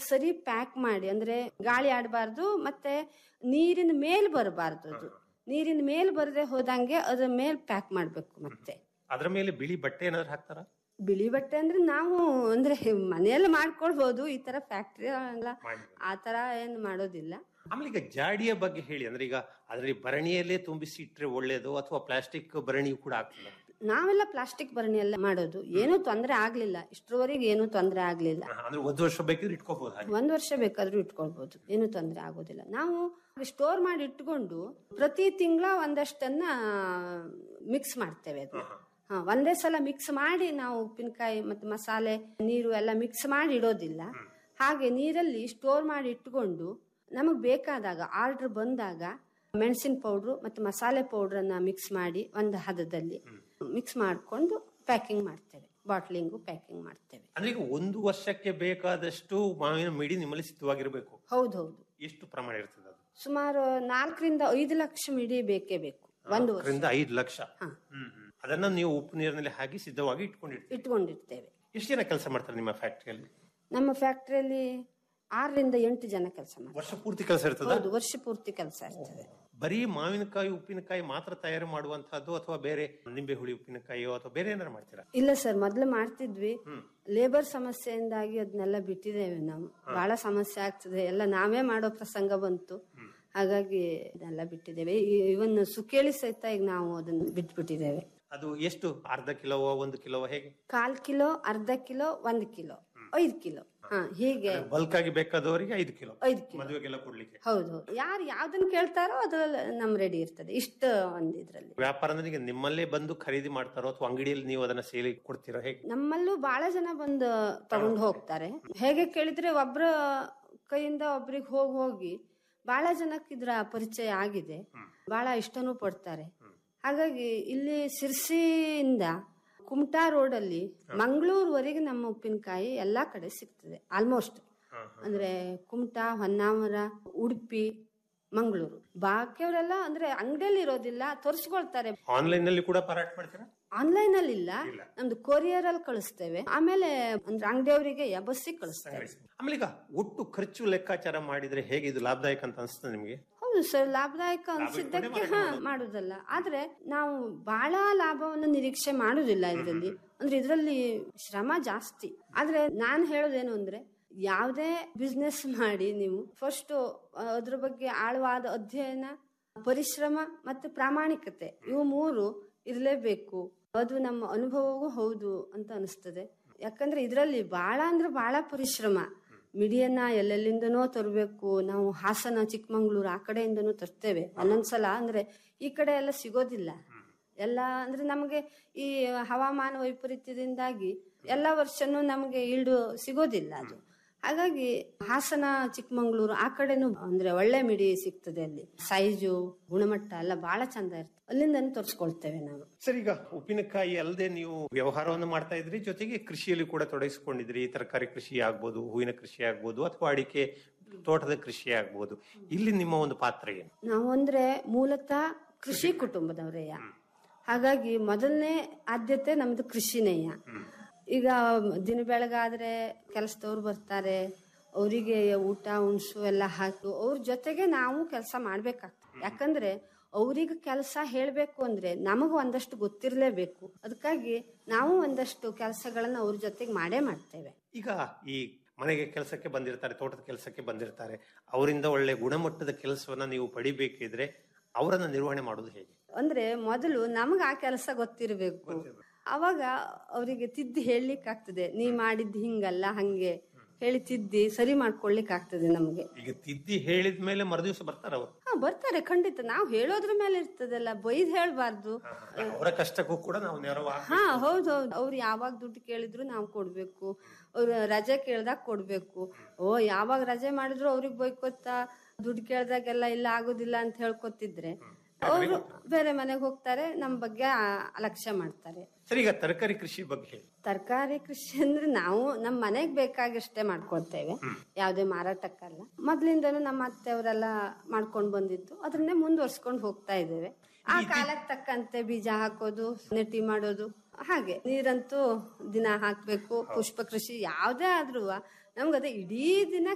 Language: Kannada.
ಸರಿ ಪ್ಯಾಕ್ ಮಾಡಿ ಅಂದ್ರೆ ಗಾಳಿ ಆಡಬಾರ್ದು ಮತ್ತೆ ನೀರಿನ ಮೇಲ್ ಬರಬಾರ್ದು ಅದು ನೀರಿನ ಮೇಲ್ ಬರದೆ ಹೋದಂಗೆ ಅದ್ರ ಮೇಲ್ ಪ್ಯಾಕ್ ಮಾಡ್ಬೇಕು ಮತ್ತೆ ಅದ್ರ ಮೇಲೆ ಬಿಳಿ ಬಟ್ಟೆ ಏನಾದ್ರು ಹಾಕ್ತಾರ ಬಿಳಿ ಬಟ್ಟೆ ಅಂದ್ರೆ ನಾವು ಅಂದ್ರೆ ಮನೆಯಲ್ಲಿ ಮಾಡ್ಕೊಳ್ಬಹುದು ಈ ತರ ಫ್ಯಾಕ್ಟ್ರಿ ಅಲ್ಲ ಆ ತರ ಏನ್ ಮಾಡೋದಿಲ್ಲ ಆಮೇಲೆ ಈಗ ಜಾಡಿಯ ಬಗ್ಗೆ ಹೇಳಿ ಅಂದ್ರೆ ಈಗ ಅದರಲ್ಲಿ ಭರಣಿಯಲ್ಲೇ ತುಂಬಿಸಿ ಇಟ್ರೆ ಒಳ್ಳೇದು ಅಥವಾ ಪ್ಲಾಸ್ಟಿಕ್ ಭರಣಿಯು ಕೂಡ ಆಗ್ತದೆ ನಾವೆಲ್ಲ ಪ್ಲಾಸ್ಟಿಕ್ ಭರಣಿಯಲ್ಲ ಮಾಡೋದು ಏನೂ ತೊಂದರೆ ಆಗ್ಲಿಲ್ಲ ಇಷ್ಟರವರೆಗೆ ಏನೂ ತೊಂದರೆ ಆಗ್ಲಿಲ್ಲ ಅಂದ್ರೆ ಒಂದು ವರ್ಷ ಬೇಕಿದ್ರೆ ಇಟ್ಕೋಬಹುದು ಹಾಗೆ ಒಂದ್ ವರ್ಷ ಬೇಕಾದ್ರೂ ಇಟ್ಕೊಳ್ಬಹುದು ಏನು ತೊಂದರೆ ಆಗೋದಿಲ್ಲ ನಾವು ಸ್ಟೋರ್ ಮಾಡಿ ಇಟ್ಕೊಂಡು ಪ್ರತಿ ತಿಂಗಳ ಒಂದಷ್ಟನ್ನ ಮಿಕ್ಸ್ ಮಾಡ್ತೇವೆ ಅದು ಹಾ ಒಂದೇ ಸಲ ಮಿಕ್ಸ್ ಮಾಡಿ ನಾವು ಉಪ್ಪಿನಕಾಯಿ ಮತ್ತೆ ಮಸಾಲೆ ನೀರು ಎಲ್ಲ ಮಿಕ್ಸ್ ಮಾಡಿ ಇಡೋದಿಲ್ಲ ಹಾಗೆ ನೀರಲ್ಲಿ ಸ್ಟೋರ್ ಮಾಡಿ ಇಟ್ಕೊಂಡು ನಮಗ್ ಬೇಕಾದಾಗ ಆರ್ಡರ್ ಬಂದಾಗ ಮೆಣಸಿನ ಪೌಡ್ರು ಮತ್ತೆ ಮಸಾಲೆ ಪೌಡ್ರನ್ನ ಮಿಕ್ಸ್ ಮಾಡಿ ಒಂದು ಹದದಲ್ಲಿ ಮಿಕ್ಸ್ ಮಾಡಿಕೊಂಡು ಪ್ಯಾಕಿಂಗ್ ಮಾಡ್ತೇವೆ ಬಾಟ್ಲಿಂಗು ಪ್ಯಾಕಿಂಗ್ ಮಾಡ್ತೇವೆ ಅಂದ್ರೆ ಈಗ ಒಂದು ವರ್ಷಕ್ಕೆ ಬೇಕಾದಷ್ಟು ಮಾವಿನ ಮಿಡಿ ನಿಮ್ಮಲ್ಲಿ ಸಿದ್ಧವಾಗಿರ್ಬೇಕು ಹೌದೌದು ಎಷ್ಟು ಪ್ರಮಾಣ ಇರ್ತದೆ ಅದು ಸುಮಾರು ನಾಲ್ಕರಿಂದ ಐದು ಲಕ್ಷ ಮಿಡಿ ಬೇಕೇ ಬೇಕು ಒಂದು ವರ್ಷ ಅದರಿಂದ ಐದು ಲಕ್ಷ ಹ್ಮ್ ಹ್ಮ್. ಅದನ್ನ ನೀವು ಉಪ್ಪು ನೀರಿನಲ್ಲಿ ಹಾಕಿ ಸಿದ್ಧವಾಗಿ ಇಟ್ಕೊಂಡಿರ್ತೀವಿ ಇಟ್ಕೊಂಡಿರ್ತೇವೆ ಎಷ್ಟು ಜನ ಕೆಲಸ ಮಾಡ್ತಾರೆ ನಿಮ್ಮ ಫ್ಯಾಕ್ಟ್ರಿಯಲ್ಲಿ ನಮ್ಮ ಫ್ಯಾಕ್ಟ್ರಿಯಲ್ಲಿ ಆರರಿಂದ ಎಂಟು ಜನ ಕೆಲಸ ಮಾಡ್ತಾರೆ ವರ್ಷ ಪೂರ್ತಿ ಕೆಲಸ ಇರ್ತದ ಹೌದು ವರ್ಷ ಪೂರ್ತಿ ಕೆಲಸ ಇರ್ತದೆ ಬರೀ ಮಾವಿನಕಾಯಿ ಉಪ್ಪಿನಕಾಯಿ ಮಾತ್ರ ತಯಾರು ಮಾಡುವಂತಹದ್ದು ಅಥವಾ ಬೇರೆ ನಿಂಬೆ ಹುಳಿ ಉಪ್ಪಿನಕಾಯಿಯೋ ಅಥವಾ ಬೇರೆ ಏನಾರು ಮಾಡ್ತೀರಾ ಇಲ್ಲ ಸರ್ ಮೊದ್ಲು ಮಾಡ್ತಿದ್ವಿ ಲೇಬರ್ ಸಮಸ್ಯೆಯಿಂದಾಗಿ ಅದನ್ನೆಲ್ಲ ಬಿಟ್ಟಿದ್ದೇವೆ ನಾವು ಬಹಳ ಸಮಸ್ಯೆ ಆಗ್ತದೆ ಎಲ್ಲ ನಾವೇ ಮಾಡೋ ಪ್ರಸಂಗ ಬಂತು ಹಾಗಾಗಿ ಇದೆಲ್ಲ ಬಿಟ್ಟಿದ್ದೇವೆ ಇವನ್ ಸುಕೇಳಿ ಸಹಿತ ಈಗ ನಾವು ಅದನ್ನ ಬಿಟ್ಬಿಟ್ಟಿದ್ದೇವೆ ಅದು ಎಷ್ಟು ಅರ್ಧ ಕಿಲೋವೋ ಒಂದು ಕಿಲೋವೋ ಹೇಗೆ ಕಾಲ್ ಕಿಲೋ ಅರ್ಧ ಕಿಲೋ ಒಂದ್ ಕಿಲೋ ಐದ್ ಕಿಲೋ ಹಾ ಹೀಗೆ ಬಲ್ಕ್ ಆಗಿ ಬೇಕಾದವರಿಗೆ ಐದು ಕಿಲೋ ಐದು ಕಿಲೋ ಮದುವೆಗೆಲ್ಲ ಕೊಡ್ಲಿಕ್ಕೆ ಹೌದು ಹೌದು ಯಾರು ಯಾವ್ದನ್ನ ಕೇಳ್ತಾರೋ ಅದ್ರಲ್ಲಿ ನಮ್ ರೆಡಿ ಇರ್ತದೆ ಇಷ್ಟ ಒಂದ್ ಇದ್ರಲ್ಲಿ ವ್ಯಾಪಾರ ಅಂದ್ರೆ ಈಗ ನಿಮ್ಮಲ್ಲೇ ಬಂದು ಖರೀದಿ ಮಾಡ್ತಾರೋ ಅಥವಾ ಅಂಗಡಿಯಲ್ಲಿ ನೀವು ಅದನ್ನ ಸೇಲಿಗೆ ಕೊಡ್ತೀರೋ ಹೇಗೆ ನಮ್ಮಲ್ಲೂ ಬಹಳ ಜನ ಬಂದು ತಗೊಂಡು ಹೋಗ್ತಾರೆ ಹೇಗೆ ಕೇಳಿದ್ರೆ ಒಬ್ರ ಕೈಯಿಂದ ಒಬ್ರಿಗೆ ಹೋಗಿ ಹೋಗಿ ಬಹಳ ಜನಕ್ಕೆ ಇದ್ರ ಪರಿಚಯ ಆಗಿದೆ ಬಹಳ ಇಷ್ಟನೂ ಪಡ್ತಾರೆ ಹಾಗಾಗಿ ಇಲ್ಲಿ ಸಿರ್ಸಿಯಿಂದ ಕುಮಟಾ ರೋಡ್ ಅಲ್ಲಿ ಮಂಗಳೂರುವರೆಗೆ ನಮ್ಮ ಉಪ್ಪಿನಕಾಯಿ ಎಲ್ಲಾ ಕಡೆ ಸಿಗ್ತದೆ ಆಲ್ಮೋಸ್ಟ್ ಅಂದ್ರೆ ಕುಮಟಾ ಹೊನ್ನಾವರ ಉಡುಪಿ ಮಂಗಳೂರು ಬಾಕಿಯವರೆಲ್ಲ ಅಂದ್ರೆ ಅಂಗಡಿಯಲ್ಲಿ ಇರೋದಿಲ್ಲ ತೋರಿಸ್ಕೊಳ್ತಾರೆ ಆನ್ಲೈನ್ ನಲ್ಲಿ ಕೂಡ ಮಾರಾಟ ಮಾಡ್ತೀರಾ ಆನ್ಲೈನ್ ಅಲ್ಲಿ ಇಲ್ಲ ನಮ್ದು ಕೊರಿಯರ್ ಅಲ್ಲಿ ಕಳಿಸ್ತೇವೆ ಆಮೇಲೆ ಅಂದ್ರೆ ಅಂಗಡಿಯವರಿಗೆ ಬಸ್ಸಿಗೆ ಕಳಿಸ್ತೇವೆ ಆಮೇಲೆ ಈಗ ಒಟ್ಟು ಖರ್ಚು ಲೆಕ್ಕಾಚಾರ ಮಾಡಿದ್ರೆ ಹೇಗೆ ಇದು ಲಾಭದಾಯಕ ಅಂತ ಅನಿಸ್ತದೆ ನಿಮ್ಗೆ ಹೌದು ಸರ್ ಲಾಭದಾಯಕ ಅನ್ಸಿದ್ದಕ್ಕೆ ಹಾ ಮಾಡುದಲ್ಲ ಆದ್ರೆ ನಾವು ಬಹಳ ಲಾಭವನ್ನು ನಿರೀಕ್ಷೆ ಮಾಡುದಿಲ್ಲ ಇದರಲ್ಲಿ ಅಂದ್ರೆ ಇದರಲ್ಲಿ ಶ್ರಮ ಜಾಸ್ತಿ ಆದ್ರೆ ನಾನು ಹೇಳೋದೇನು ಅಂದ್ರೆ ಯಾವುದೇ ಬಿಸ್ನೆಸ್ ಮಾಡಿ ನೀವು ಫಸ್ಟ್ ಅದ್ರ ಬಗ್ಗೆ ಆಳವಾದ ಅಧ್ಯಯನ ಪರಿಶ್ರಮ ಮತ್ತು ಪ್ರಾಮಾಣಿಕತೆ ಇವು ಮೂರು ಇರಲೇಬೇಕು ಅದು ನಮ್ಮ ಅನುಭವವೂ ಹೌದು ಅಂತ ಅನಿಸ್ತದೆ ಯಾಕಂದ್ರೆ ಇದರಲ್ಲಿ ಬಹಳ ಅಂದ್ರೆ ಬಹಳ ಪರಿಶ್ರಮ ಮಿಡಿಯನ್ನ ಎಲ್ಲೆಲ್ಲಿಂದನೋ ತರಬೇಕು ನಾವು ಹಾಸನ ಚಿಕ್ಕಮಂಗ್ಳೂರು ಆ ಕಡೆಯಿಂದನೂ ತರ್ತೇವೆ ಒಂದೊಂದ್ಸಲ ಅಂದ್ರೆ ಈ ಕಡೆ ಎಲ್ಲ ಸಿಗೋದಿಲ್ಲ ಎಲ್ಲ ಅಂದ್ರೆ ನಮಗೆ ಈ ಹವಾಮಾನ ವೈಪರೀತ್ಯದಿಂದಾಗಿ ಎಲ್ಲ ವರ್ಷನೂ ನಮಗೆ ಈಲ್ಡು ಸಿಗೋದಿಲ್ಲ ಅದು ಹಾಗಾಗಿ ಹಾಸನ ಚಿಕ್ಕಮಂಗ್ಳೂರು ಆ ಕಡೆನೂ ಅಂದ್ರೆ ಒಳ್ಳೆ ಮಿಡಿ ಸಿಗ್ತದೆ ಅಲ್ಲಿ ಸೈಜು ಗುಣಮಟ್ಟ ಎಲ್ಲ ಬಹಳ ಚಂದ ಇರ್ತದೆ ಅಲ್ಲಿಂದನೂ ತರಿಸ್ಕೊಳ್ತೇವೆ ನಾವು ಸರ್ ಈಗ ಉಪ್ಪಿನಕಾಯಿ ಅಲ್ಲದೆ ನೀವು ವ್ಯವಹಾರವನ್ನು ಮಾಡ್ತಾ ಇದ್ರಿ ಜೊತೆಗೆ ಕೃಷಿಯಲ್ಲಿ ಕೂಡ ತೊಡಗಿಸಿಕೊಂಡಿದ್ರಿ ತರಕಾರಿ ಕೃಷಿ ಆಗ್ಬೋದು ಹೂವಿನ ಕೃಷಿ ಆಗ್ಬೋದು ಅಥವಾ ಅಡಿಕೆ ತೋಟದ ಕೃಷಿ ಆಗ್ಬೋದು ಇಲ್ಲಿ ನಿಮ್ಮ ಒಂದು ಪಾತ್ರ ಏನು ನಾವು ಅಂದ್ರೆ ಮೂಲತಃ ಕೃಷಿ ಕುಟುಂಬದವರೇಯ ಹಾಗಾಗಿ ಮೊದಲನೇ ಆದ್ಯತೆ ನಮ್ದು ಕೃಷಿನೇಯ ಈಗ ದಿನ ಬೆಳಗಾದ್ರೆ ಕೆಲಸದವ್ರು ಬರ್ತಾರೆ ಅವರಿಗೆ ಊಟ ಉಣ್ಸು ಎಲ್ಲ ಹಾಕು ಅವ್ರ ಜೊತೆಗೆ ನಾವು ಕೆಲಸ ಮಾಡ್ಬೇಕಾಗ್ತದೆ ಯಾಕಂದ್ರೆ ಅವ್ರಿಗೆ ಕೆಲಸ ಹೇಳ್ಬೇಕು ಅಂದ್ರೆ ನಮಗೂ ಒಂದಷ್ಟು ಗೊತ್ತಿರಲೇಬೇಕು ಅದಕ್ಕಾಗಿ ನಾವು ಒಂದಷ್ಟು ಕೆಲಸಗಳನ್ನ ಅವ್ರ ಜೊತೆಗೆ ಮಾಡೇ ಮಾಡ್ತೇವೆ ಈಗ ಈ ಮನೆಗೆ ಕೆಲಸಕ್ಕೆ ಬಂದಿರ್ತಾರೆ ತೋಟದ ಕೆಲಸಕ್ಕೆ ಬಂದಿರ್ತಾರೆ ಅವರಿಂದ ಒಳ್ಳೆ ಗುಣಮಟ್ಟದ ಕೆಲಸವನ್ನ ನೀವು ಪಡಿಬೇಕಿದ್ರೆ ಅವರನ್ನ ನಿರ್ವಹಣೆ ಮಾಡೋದು ಹೇಗೆ ಅಂದ್ರೆ ಮೊದಲು ನಮಗ ಆ ಕೆಲಸ ಗೊತ್ತಿರಬೇಕು ಅವಾಗ ಅವರಿಗೆ ತಿದ್ದಿ ಹೇಳಲಿಕ್ಕೆ ಆಗ್ತದೆ ನೀ ಮಾಡಿದ್ದು ಹಿಂಗಲ್ಲ ಹಂಗೆ ಹೇಳಿ ತಿದ್ದಿ ಸರಿ ಮಾಡ್ಕೊಳ್ಲಿಕ್ಕೆ ಆಗ್ತದೆ ನಮ್ಗೆ ಈಗ ತಿದ್ದಿ ಹೇಳಿದ ಮೇಲೆ ಮರುದಿವಸ ಬರ್ತಾರ ಅವರು ಹಾ ಬರ್ತಾರೆ ಖಂಡಿತ ನಾವು ಹೇಳೋದ್ರ ಮೇಲೆ ಇರ್ತದಲ್ಲ ಬೈದ್ ಹೇಳ್ಬಾರ್ದು ಅವರ ಕಷ್ಟಕ್ಕೂ ಕೂಡ ನಾವು ನೆರವು ಹಾ ಹೌದು ಹೌದು ಅವ್ರು ಯಾವಾಗ ದುಡ್ಡು ಕೇಳಿದ್ರು ನಾವು ಕೊಡ್ಬೇಕು ಅವ್ರು ರಜೆ ಕೇಳ್ದಾಗ ಕೊಡ್ಬೇಕು ಓ ಯಾವಾಗ ರಜೆ ಮಾಡಿದ್ರು ಅವ್ರಿಗೆ ಬೈಕೋತ ದುಡ್ಡು ಕೇಳ್ದಾಗೆಲ್ಲ ಇಲ್ಲ ಆಗೋದಿಲ್ಲ ಅಂತ ಹೇಳ್ಕೊತಿದ್ರೆ ಅವರು ಬೇರೆ ಮನೆಗೆ ಹೋಗ್ತಾರೆ ನಮ್ ಬಗ್ಗೆ ಆ- ಅಲಕ್ಷ್ಯ ಮಾಡ್ತಾರೆ ಸರಿ ಈಗ ತರಕಾರಿ ಕೃಷಿ ಬಗ್ಗೆ ಹೇಳಿ ತರಕಾರಿ ಕೃಷಿ ಅಂದ್ರೆ ನಾವು ನಮ್ಮ ಮನೆಗ್ ಬೇಕಾಗಷ್ಟೇ ಮಾಡ್ಕೊಳ್ತೇವೆ ಯಾವ್ದೇ ಮಾರಾಟಕ್ಕಲ್ಲ ಮೊದ್ಲಿಂದನೂ ನಮ್ಮ ಅತ್ತೆಯವರೆಲ್ಲ ಮಾಡ್ಕೊಂಡ್ ಬಂದಿದ್ದು ಅದನ್ನೇ ಮುಂದುವರ್ಸ್ಕೊಂಡ್ ಹೋಗ್ತಾ ಇದ್ದೇವೆ ಆ ಕಾಲಕ್ಕೆ ತಕ್ಕಂತೆ ಬೀಜ ಹಾಕೋದು ನೆಟ್ಟಿ ಮಾಡೋದು ಹಾಗೆ ನೀರಂತೂ ದಿನ ಹಾಕ್ಬೇಕು ಪುಷ್ಪ ಕೃಷಿ ಯಾವ್ದೇ ಆದ್ರೂ ನಮ್ಗದ ಇಡೀ ದಿನ